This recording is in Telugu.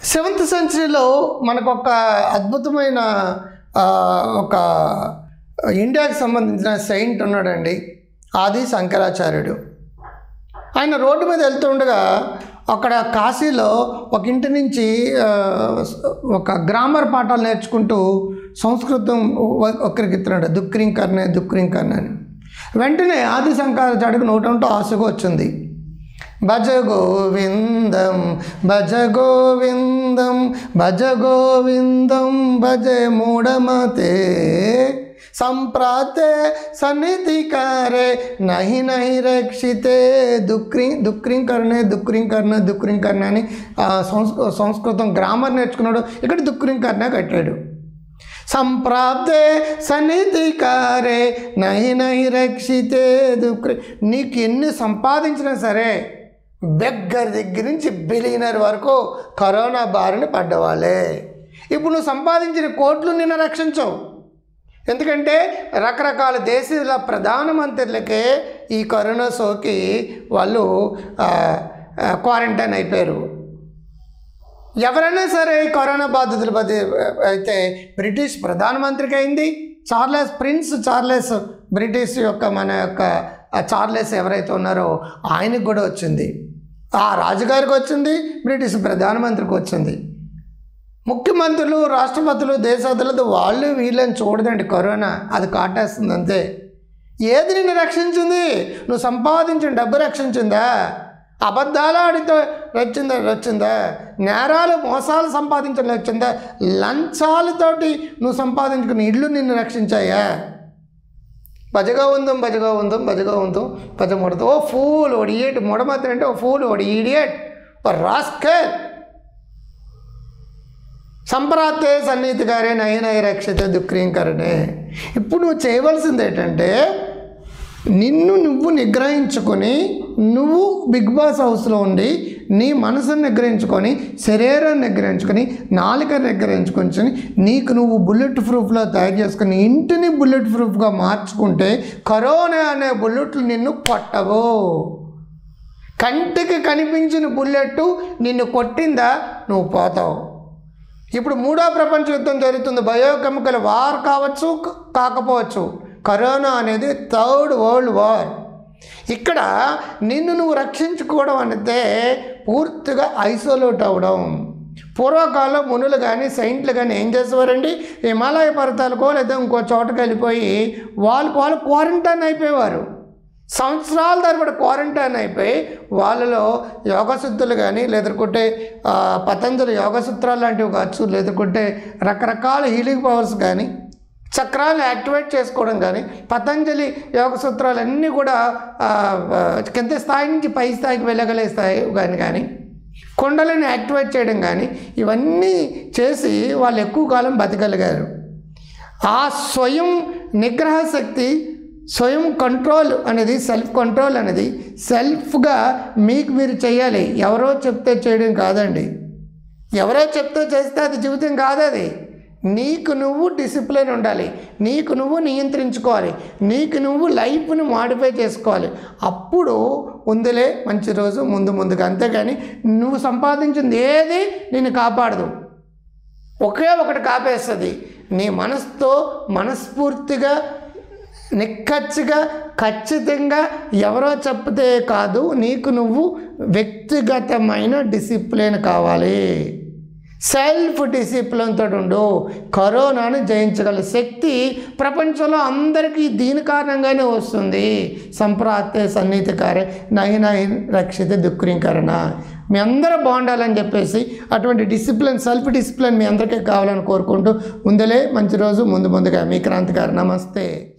సెవెంత్ సెంచరీలో మనకు ఒక అద్భుతమైన ఆ, ఒక ఇండియాకి సంబంధించిన సెయింట్ ఉన్నాడండి ఆది శంకరాచార్యుడు ఆయన రోడ్డు మీద వెళ్తుండగా అక్కడ కాశీలో ఒక ఇంటి నుంచి ఆ, ఒక గ్రామర్ పాఠాలు నేర్చుకుంటూ సంస్కృతం ఒ- ఒక్కరికిస్తున్నాడు దుక్రింకర్నే దుక్రింకర్నే అని వెంటనే ఆది శంకరాచార్యుడికి నోటంటూ ఆశగా వచ్చింది భజ గోవిందం భజ గోవిందం భజ గోవిందం భజ మూఢమతే సంప్రాతే సన్నిధికారే నహి నహి రక్షితే దుక్రి దుక్రింకరణే దుక్రింకరణ దుక్రింకరణ అని ఆ, సంస్కృ సంస్కృతం గ్రామర్ నేర్చుకున్నాడు ఇక్కడ దుక్రింకరణ కట్టాడు సంప్రాప్తే సన్నిధికారే నహి నహి రక్షితే దుక్రి నీకు ఎన్ని సంపాదించినా సరే బెగ్గర్ దగ్గర నుంచి బిలియనర్ వరకు కరోనా బారిన పడ్డవాళ్ళే ఇప్పుడు నువ్వు సంపాదించిన కోట్లు నిన్ను రక్షించవు ఎందుకంటే రకరకాల దేశాల ప్రధానమంత్రులకే ఈ కరోనా సోకి వాళ్ళు క్వారంటైన్ అయిపోయారు ఎవరైనా సరే ఈ కరోనా బాధితుల బది అయితే బ్రిటిష్ ప్రధానమంత్రికి అయింది చార్లెస్ ప్రిన్స్ చార్లెస్ బ్రిటిష్ యొక్క మన యొక్క ఆ చార్లెస్ ఎవరైతే ఉన్నారో ఆయనకు కూడా వచ్చింది ఆ రాజుగారికి వచ్చింది బ్రిటిష్ ప్రధానమంత్రికి వచ్చింది ముఖ్యమంత్రులు రాష్ట్రపతులు దేశాదులతో వాళ్ళు వీళ్ళని చూడదండి కరోనా అది కాటేస్తుంది అంతే ఏది నిన్ను రక్షించింది నువ్వు సంపాదించిన డబ్బు రక్షించిందా అబద్ధాలు ఆడితో వచ్చిందా వచ్చిందా నేరాలు మోసాలు సంపాదించడం వచ్చిందా లంచాలతోటి నువ్వు సంపాదించుకున్న ఇళ్ళు నిన్ను రక్షించాయా భజగా ఉందాం భజగా ఉందాం భజగా ఉందాం భజ ముడత ఓ ఫూల్ ఓడి ఇడియట్ ముడమతి అంటే ఓ ఫూల్ ఓడి ఇడియట్ ఓ రాస్కర్ సంప్రాప్తే సన్నిహితకారే నయనయ రక్షిత దుఃఖీకరణే ఇప్పుడు నువ్వు చేయవలసింది ఏంటంటే నిన్ను నువ్వు నిగ్రహించుకొని నువ్వు బిగ్ బాస్ హౌస్లో ఉండి నీ మనసును నిగ్రహించుకొని శరీరాన్ని నిగ్రహించుకొని నాలుకని నిగ్రహించుకొని నీకు నువ్వు బుల్లెట్ ప్రూఫ్లో తయారు చేసుకుని ఇంటిని బుల్లెట్ ప్రూఫ్గా మార్చుకుంటే కరోనా అనే బుల్లెట్లు నిన్ను కొట్టవు కంటికి కనిపించిన బుల్లెట్ నిన్ను కొట్టిందా నువ్వు పోతావు ఇప్పుడు మూడో ప్రపంచ యుద్ధం జరుగుతుంది బయోకెమికల్ వార్ కావచ్చు క- కాకపోవచ్చు కరోనా అనేది థర్డ్ వరల్డ్ వార్ ఇక్కడ నిన్ను నువ్వు రక్షించుకోవడం అంటే పూర్తిగా ఐసోలేట్ అవ్వడం పూర్వకాలం మునులు కానీ సైంట్లు కానీ ఏం చేసేవారండి హిమాలయ పర్వతాలకో లేదా ఇంకో చోటకి వెళ్ళిపోయి వాళ్ళకు వాళ్ళు క్వారంటైన్ అయిపోయేవారు సంవత్సరాల తరబడి క్వారంటైన్ అయిపోయి వాళ్ళలో యోగశుద్ధులు కానీ లేదనుకుంటే ఆ, పతంజలి యోగసూత్రాలు లాంటివి కావచ్చు లేదనుకుంటే రకరకాల హీలింగ్ పవర్స్ కానీ చక్రాలను యాక్టివేట్ చేసుకోవడం కానీ పతంజలి యోగ సూత్రాలు అన్నీ కూడా ఆ, ఆ, కింద స్థాయి నుంచి పై స్థాయికి వెళ్ళగలే స్థాయి కానీ కానీ కొండలను యాక్టివేట్ చేయడం కానీ ఇవన్నీ చేసి వాళ్ళు ఎక్కువ కాలం బతకగలిగారు ఆ స్వయం నిగ్రహ శక్తి స్వయం కంట్రోల్ అనేది సెల్ఫ్ కంట్రోల్ అనేది సెల్ఫ్గా మీకు మీరు చేయాలి ఎవరో చెప్తే చేయడం కాదండి ఎవరో చెప్తే చేస్తే అది జీవితం కాదు అది నీకు నువ్వు డిసిప్లిన్ ఉండాలి నీకు నువ్వు నియంత్రించుకోవాలి నీకు నువ్వు లైఫ్ని మాడిఫై చేసుకోవాలి అప్పుడు ఉందిలే మంచి రోజు ముందు ముందుగా అంతేగాని నువ్వు సంపాదించింది ఏది నిన్ను కాపాడదు ఒకే ఒకటి కాపేస్తుంది నీ మనసుతో మనస్ఫూర్తిగా నిక్కచ్చిగా ఖచ్చితంగా ఎవరో చెప్తే కాదు నీకు నువ్వు వ్యక్తిగతమైన డిసిప్లిన్ కావాలి సెల్ఫ్ డిసిప్లిన్తో ఉండు కరోనాను జయించగల శక్తి ప్రపంచంలో అందరికీ దీని కారణంగానే వస్తుంది సంప్రాప్తే సన్నిహితకారే నహి నహి రక్షిత దుఃఖీకరణ మీ అందరూ బాగుండాలని చెప్పేసి అటువంటి డిసిప్లిన్ సెల్ఫ్ డిసిప్లిన్ మీ అందరికీ కావాలని కోరుకుంటూ ఉందలే మంచి రోజు ముందు ముందుగా మీ క్రాంతి గారు నమస్తే